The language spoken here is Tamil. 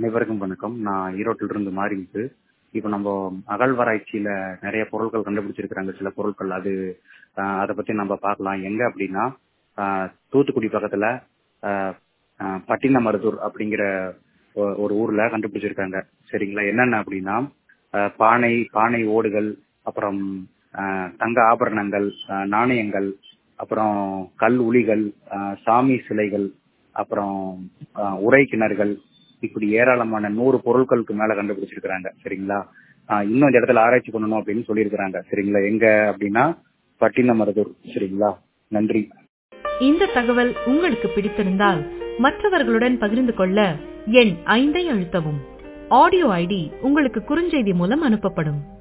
அனைவருக்கும் வணக்கம் நான் ஈரோட்டில இருந்து மாறிமுத்து இப்போ நம்ம அகழ்வாராய்ச்சியில நிறைய பொருட்கள் கண்டுபிடிச்சிருக்கிறாங்க சில பொருட்கள் அது ஆஹ் அதை பத்தி நம்ம பார்க்கலாம் எங்க அப்படின்னா ஆஹ் தூத்துக்குடி பக்கத்துல ஆஹ் ஆஹ் பட்டினமருதூர் அப்படிங்கிற ஒ- ஒரு ஊர்ல கண்டுபிடிச்சிருக்காங்க சரிங்களா என்னென்ன அப்படின்னா ஆஹ் பானை பானை ஓடுகள் அப்புறம் ஆஹ் தங்க ஆபரணங்கள் ஆஹ் நாணயங்கள் அப்புறம் கல் உளிகள் ஆஹ் சாமி சிலைகள் அப்புறம் ஆஹ் உரை கிணறுகள் இப்படி ஏராளமான நூறு பொருட்களுக்கு மேல கண்டுபிடிச்சிருக்கிறாங்க சரிங்களா ஆஹ் இன்னும் இந்த இடத்துல ஆராய்ச்சி பண்ணணும் அப்படின்னு சொல்லியிருக்கிறாங்க சரிங்களா எங்க அப்படின்னா பட்டினமருதூர் சரிங்களா நன்றி இந்த தகவல் உங்களுக்கு பிடித்திருந்தால் மற்றவர்களுடன் பகிர்ந்து கொள்ள எண் ஐந்தை அழுத்தவும் ஆடியோ ஐடி உங்களுக்கு குறுஞ்செய்தி மூலம் அனுப்பப்படும்